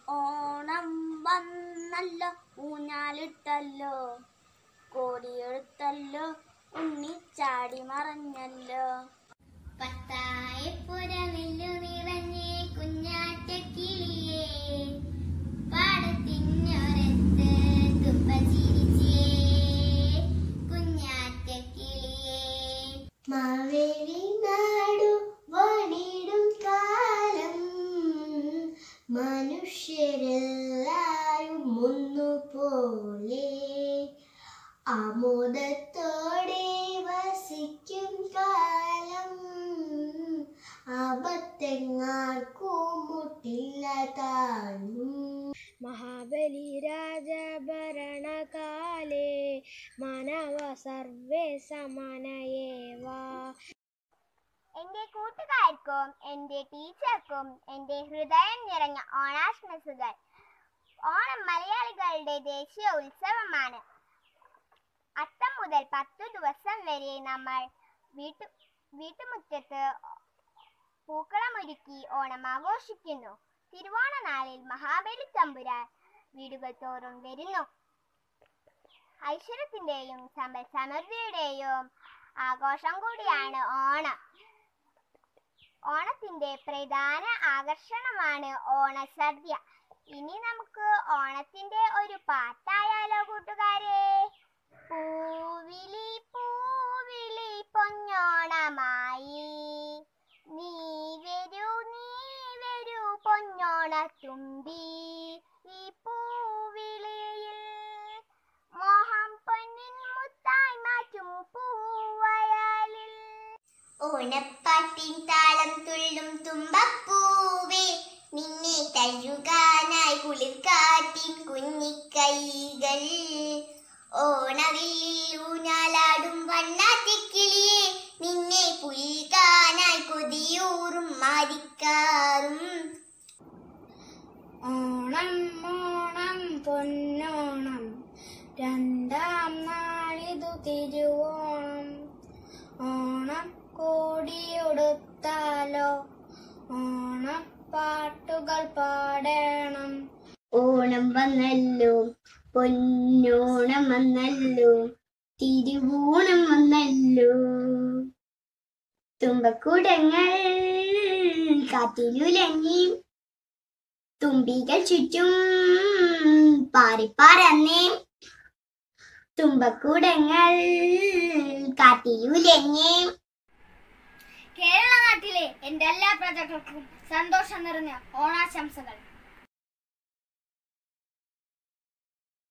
ഓണം വന്നല്ലോ ഊഞ്ഞാലിട്ടല്ലോ കോടിയെടുത്തല്ലോ ഉണ്ണി ചാടി മറഞ്ഞല്ലോ പത്തായ പുരവില്ലു നിറഞ്ഞേ കുഞ്ഞാറ്റക്കിളിയേ പാടത്തിഞ്ഞൊരത്ത് തുമ്പ ചിരിച്ചേ കുഞ്ഞാറ്റക്കിളിയേ മാവേലി നാടു വണിടും കാലം മനുഷ്യരെല്ലാരും ഒന്നുപോലെ ആമോദത്തോടെ വസിക്കും കാലം ആപത്തെങ്ങാർക്കും മുട്ടില്ല താനും മഹാബലി രാജഭരണകാലേ മാനവ സർവേ സമാനയേവ എന്റെ കൂട്ടുകാർക്കും എന്റെ ടീച്ചർക്കും എന്റെ ഹൃദയം നിറഞ്ഞ ഓണാശംസകൾ ഓണം മലയാളികളുടെ ദേശീയ ഉത്സവമാണ് അത്തം മുതൽ പത്തു ദിവസം വരെ നമ്മൾ വീട്ടു വീട്ടുമുറ്റത്ത് പൂക്കളമൊരുക്കി ഓണം ആഘോഷിക്കുന്നു തിരുവോണ നാളിൽ മഹാബലി തമ്പുരാൻ വീടുകൾ തോറും വരുന്നു ഐശ്വര്യത്തിന്റെയും സമ്പൽ സമൃദ്ധിയുടെയും ആഘോഷം കൂടിയാണ് ഓണം ഓണത്തിന്റെ പ്രധാന ആകർഷണമാണ് ഓണസദ്യ ഇനി നമുക്ക് ഓണത്തിന്റെ ഒരു പാട്ടായാലോ കൂട്ടുകാരെ പൂവിളി പൂവിളി പൊന്നോണമായി നീ വരൂ നീ വരൂ പൊന്നോണ തുമ്പി ഈ പൂവിളിയിൽ മോഹം പൊന്നിൻ മുത്തായി മാറ്റും പൂവയാലിൽ ഓണപ്പാട്ടിൻ താളം തുള്ളും തുമ്പപ്പൂവേ നിന്നെ തഴുകാനായി കുളിർക്കാറ്റിൻ കുഞ്ഞിക്കൈകൾ ഓണവില്ലിൽ ഊഞ്ഞാലാടും വണ്ണാത്തിക്കിളിയെ നിന്നെ പുൽകാനായി കൊതിയൂറും മാരിക്കാറും ഓണം ഓണം പൊന്നോണം രണ്ടാം നാളിതു തിരുവോണം ഓണം കോടിയൊടുത്താലോ ഓണം പാട്ടുകൾ പാടണം ഓണം വന്നല്ലോ പൊന്നോണം വന്നല്ലോ തിരുവോണം വന്നല്ലോ തുമ്പക്കൂടങ്ങൾ കാറ്റിലുലങ്ങി തുമ്പികൾ ചുറ്റും പാറിപ്പറന്നേ തുമ്പക്കൂടങ്ങൾ കാറ്റിലുലങ്ങി കേരള നാട്ടിലെ എന്റെ എല്ലാ പ്രജകൾക്കും സന്തോഷം നിറഞ്ഞ ഓണാശംസകൾ